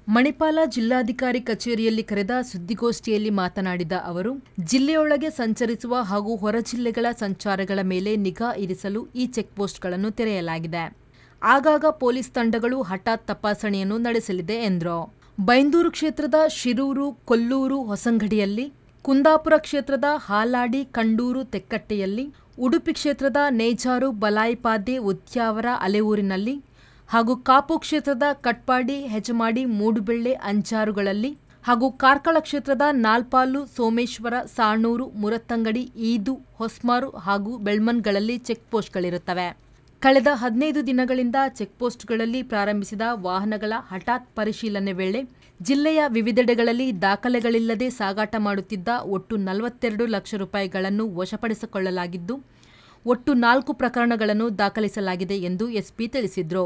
ಮಣಿಪಾಲ ಜಿಲ್ಲಾಧಿಕಾರಿ ಕಚೇರಿಯಲ್ಲಿ ಕರೆದ ಸುದ್ದಿಗೋಷ್ಠಿಯಲ್ಲಿ ಮಾತನಾಡಿದ ಅವರು ಜಿಲ್ಲೆಯೊಳಗೆ ಸಂಚರಿಸುವ ಹಾಗೂ ಹೊರ ಜಿಲ್ಲೆಗಳ ಸಂಚಾರಗಳ ಮೇಲೆ ನಿಗಾ ಇರಿಸಲು ಈ ಚೆಕ್ಪೋಸ್ಟ್ಗಳನ್ನು ತೆರೆಯಲಾಗಿದೆ ಆಗಾಗ ಪೊಲೀಸ್ ತಂಡಗಳು ಹಠಾತ್ ತಪಾಸಣೆಯನ್ನು ನಡೆಸಲಿದೆ ಎಂದರು ಬೈಂದೂರು ಕ್ಷೇತ್ರದ ಶಿರೂರು ಕೊಲ್ಲೂರು ಹೊಸಂಗಡಿಯಲ್ಲಿ ಕುಂದಾಪುರ ಕ್ಷೇತ್ರದ ಹಾಲಾಡಿ ಕಂಡೂರು ತೆಕ್ಕಟ್ಟೆಯಲ್ಲಿ ಉಡುಪಿ ಕ್ಷೇತ್ರದ ನೇಜಾರು ಬಲಾಯಿಪಾದೆ ಉದ್ಯಾವರ ಅಲೆಯೂರಿನಲ್ಲಿ ಹಾಗೂ ಕಾಪು ಕ್ಷೇತ್ರದ ಕಟ್ಪಾಡಿ ಹೆಜಮಾಡಿ ಮೂಡುಬೆಳ್ಳೆ ಅಂಚಾರುಗಳಲ್ಲಿ ಹಾಗೂ ಕಾರ್ಕಳ ಕ್ಷೇತ್ರದ ನಾಲ್ಪಾಲು ಸೋಮೇಶ್ವರ ಸಾಣೂರು ಮುರತ್ತಂಗಡಿ ಈದು ಹೊಸ್ಮಾರು ಹಾಗೂ ಬೆಳ್ಮನ್ಗಳಲ್ಲಿ ಚೆಕ್ಪೋಸ್ಟ್ಗಳಿರುತ್ತವೆ ಕಳೆದ ಹದಿನೈದು ದಿನಗಳಿಂದ ಚೆಕ್ಪೋಸ್ಟ್ಗಳಲ್ಲಿ ಪ್ರಾರಂಭಿಸಿದ ವಾಹನಗಳ ಹಠಾತ್ ಪರಿಶೀಲನೆ ವೇಳೆ ಜಿಲ್ಲೆಯ ವಿವಿಧೆಡೆಗಳಲ್ಲಿ ದಾಖಲೆಗಳಿಲ್ಲದೆ ಸಾಗಾಟ ಮಾಡುತ್ತಿದ್ದ ಒಟ್ಟು ನಲವತ್ತೆರಡು ಲಕ್ಷ ರೂಪಾಯಿಗಳನ್ನು ವಶಪಡಿಸಿಕೊಳ್ಳಲಾಗಿದ್ದು ಒಟ್ಟು ನಾಲ್ಕು ಪ್ರಕರಣಗಳನ್ನು ದಾಖಲಿಸಲಾಗಿದೆ ಎಂದು ಎಸ್ಪಿ ತಿಳಿಸಿದರು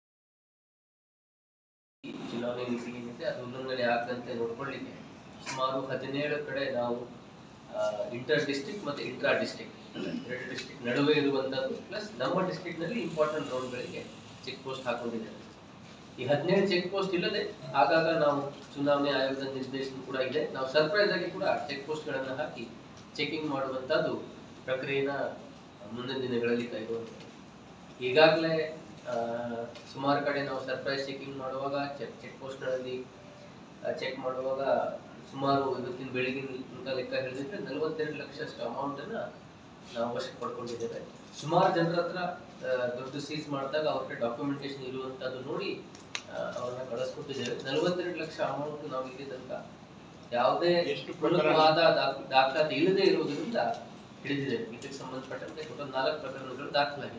ಚುನಾವಣೆ ನೀತಿ ಏನಿದೆ ಅದು ಉಲ್ಲಂಘನೆ ಆಗದಂತೆ ನೋಡ್ಕೊಳ್ಳಿಕ್ಕೆ ಸುಮಾರು ಹದಿನೇಳು ಕಡೆ ನಾವು ಇಂಟರ್ ಡಿಸ್ಟ್ರಿಕ್ಟ್ ಮತ್ತು ಇಂಟ್ರಾ ಡಿಸ್ಟ್ರಿಕ್ಟ್ ಎರಡು ಡಿಸ್ಟ್ರಿಕ್ಟ್ ನಡುವೆ ಇರುವಂಥದ್ದು ಪ್ಲಸ್ ನಮ್ಮ ಡಿಸ್ಟ್ರಿಕ್ಟ್ನಲ್ಲಿ ಇಂಪಾರ್ಟೆಂಟ್ ರೋಡ್ಗಳಿಗೆ ಚೆಕ್ ಪೋಸ್ಟ್ ಹಾಕೊಂಡಿದ್ದೇವೆ ಈ ಹದಿನೇಳು ಚೆಕ್ ಪೋಸ್ಟ್ ಇಲ್ಲದೆ ಆಗಾಗ ನಾವು ಚುನಾವಣೆ ಆಯೋಗದ ನಿರ್ದೇಶನ ಕೂಡ ಇದೆ ನಾವು ಸರ್ಪ್ರೈಸ್ ಆಗಿ ಕೂಡ ಚೆಕ್ ಪೋಸ್ಟ್ಗಳನ್ನು ಹಾಕಿ ಚೆಕಿಂಗ್ ಮಾಡುವಂಥದ್ದು ಪ್ರಕ್ರಿಯೆನ ಮುಂದಿನ ದಿನಗಳಲ್ಲಿ ಕೈಗೊಳ್ಳುತ್ತೇವೆ ಈಗಾಗಲೇ ಸುಮಾರು ಕಡೆ ನಾವು ಸರ್ಪ್ರೈಸ್ ಚೆಕಿಂಗ್ ಮಾಡುವಾಗ ಚೆಕ್ ಚೆಕ್ ಪೋಸ್ಟ್ಗಳಲ್ಲಿ ಚೆಕ್ ಮಾಡುವಾಗ ಸುಮಾರು ಇವತ್ತಿನ ಬೆಳಗಿನ ಲೆಕ್ಕ ಹೇಳಿದ್ರೆ ನಲವತ್ತೆರಡು ಲಕ್ಷಷ್ಟು ಅಮೌಂಟನ್ನು ನಾವು ವಶಕ್ಕೆ ಪಡ್ಕೊಂಡಿದ್ದೇವೆ ಸುಮಾರು ಜನರ ಹತ್ರ ಆ, ದುಡ್ಡು ಸೀಸ್ ಮಾಡಿದಾಗ ಅವ್ರ ಕಡೆ ಡಾಕ್ಯುಮೆಂಟೇಶನ್ ಇರುವಂಥದ್ದು ನೋಡಿ ಆ, ಅವ್ರನ್ನ ಕಳಿಸ್ಕೊಟ್ಟಿದ್ದೇವೆ ನಲವತ್ತೆರಡು ಲಕ್ಷ ಅಮೌಂಟ್ ನಾವು ಇಲ್ಲಿ ತನಕ ಯಾವುದೇ ಎಷ್ಟು ಪ್ರಕರಣ? ಪ್ರಮುಖವಾದ ದಾಖ- ದಾಖಲಾತಿ ಇಲ್ಲದೆ ಇರುವುದರಿಂದ ಹಿಡಿದಿದ್ದೇವೆ ಇದಕ್ಕೆ ಸಂಬಂಧಪಟ್ಟಂತೆ ಟೋಟಲ್ ನಾಲ್ಕು ಪ್ರಕರಣಗಳು ದಾಖಲಾಗಿವೆ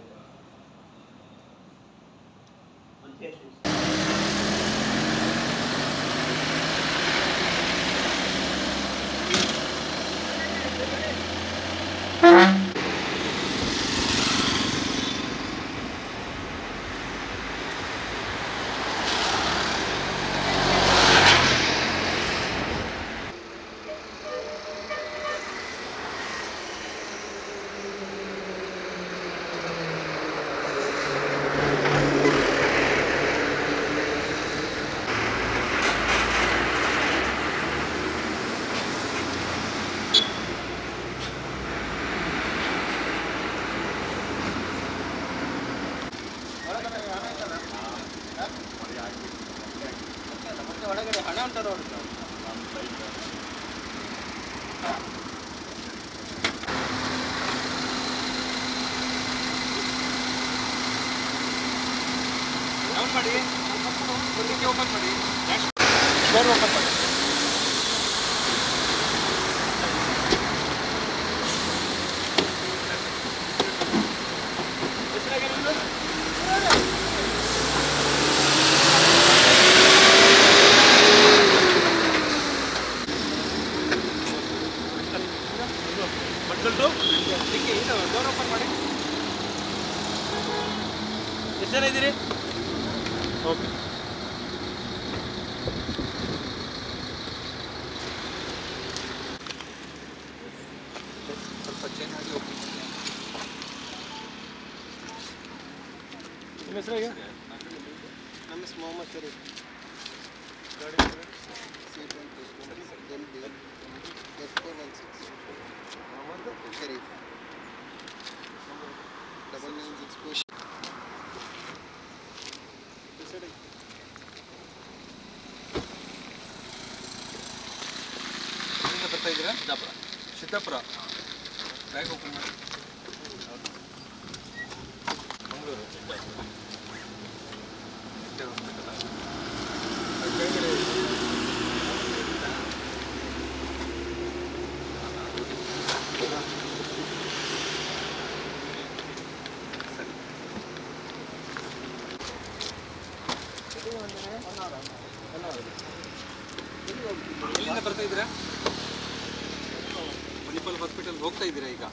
ಒಳಗಡೆ ಹಣ ಉಂಟು ನೋಡಿ ಡೌನ್ ಮಾಡಿ ಮುಂದಕ್ಕೆ ಓಪನ್ ಮಾಡಿ ಡೋರ್ ಓಪನ್ ಮಾಡಿ ಹೆಸರಾಗಿ ನಿಮ್ದು? ಬಟ್ಕಲ್ಟು ಡಿಕ್ಕಿ ಇದು ಡೋರ್ ಓಪನ್ ಮಾಡಿ ಎಷ್ಟು ಜನ ಇದ್ದೀರಿ ಓಕೆ ಸ್ವಲ್ಪ ಚೇಂಜ್ ಆಗಿ ಹೋಗಿ ನಿಮ್ಮ ಹೆಸರು ಹೇಗೆ ನಮ್ಮ ಹೆಸರು ಮೊಹಮ್ಮದ್ ಶರೀಫ್ ಗಾಡಿ C L B S four one six Mohammed Sharif double nine six four ಎಲ್ಲಿಂದ ಬರ್ತಾ ಇದ್ದೀರಾ ಸಿದ್ದಾಪುರ ಸಿದ್ದಾಪುರ ಬ್ಯಾಗ್ ಓಪನ್ ಮಾಡಿ ಮಂಗಳೂರು ಎಲ್ಲಿಂದ ಬರ್ತಾ ಇದ್ದೀರಾ ಮಣಿಪಾಲ್ ಹಾಸ್ಪಿಟಲ್ ಹೋಗ್ತಾ ಇದ್ದೀರಾ ಈಗ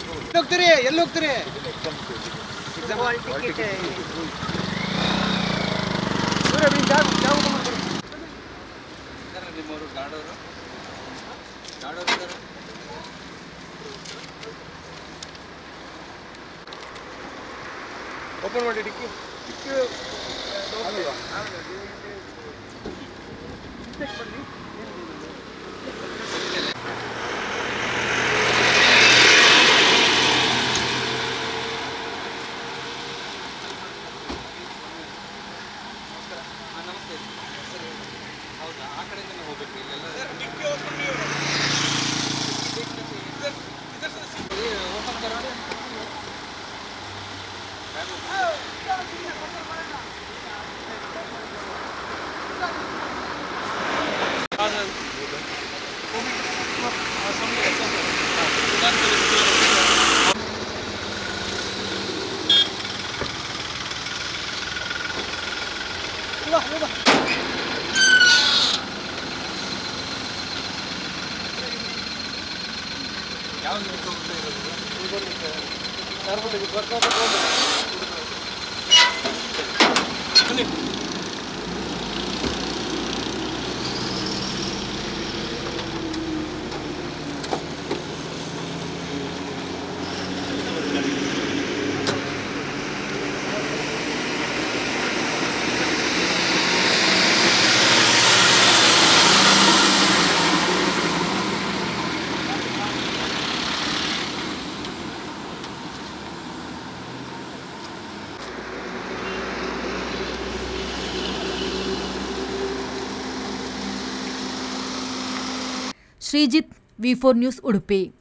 ಹೋಗ್ತೀರಿ ಎಲ್ಲಿ ಹೋಗ್ತೀರಿ ನಿಮ್ಮವರು ಗಾಡೋರು ಗಾಡೋರು ಇದ್ದಾರೆ ಓಪನ್ ಮಾಡಿ ಡಿಕ್ಕಿ ಡಿಕ್ಕಿ ನಮಸ್ತೆ ಸರಿ ಹೌದಾ ಆ ಕಡೆಯಿಂದನೇ ಹೋಗ್ಬೇಕು ಇಲ್ಲೆಲ್ಲ ಓಪನ್ ಕರೋಣ Sreejith V four news Udupi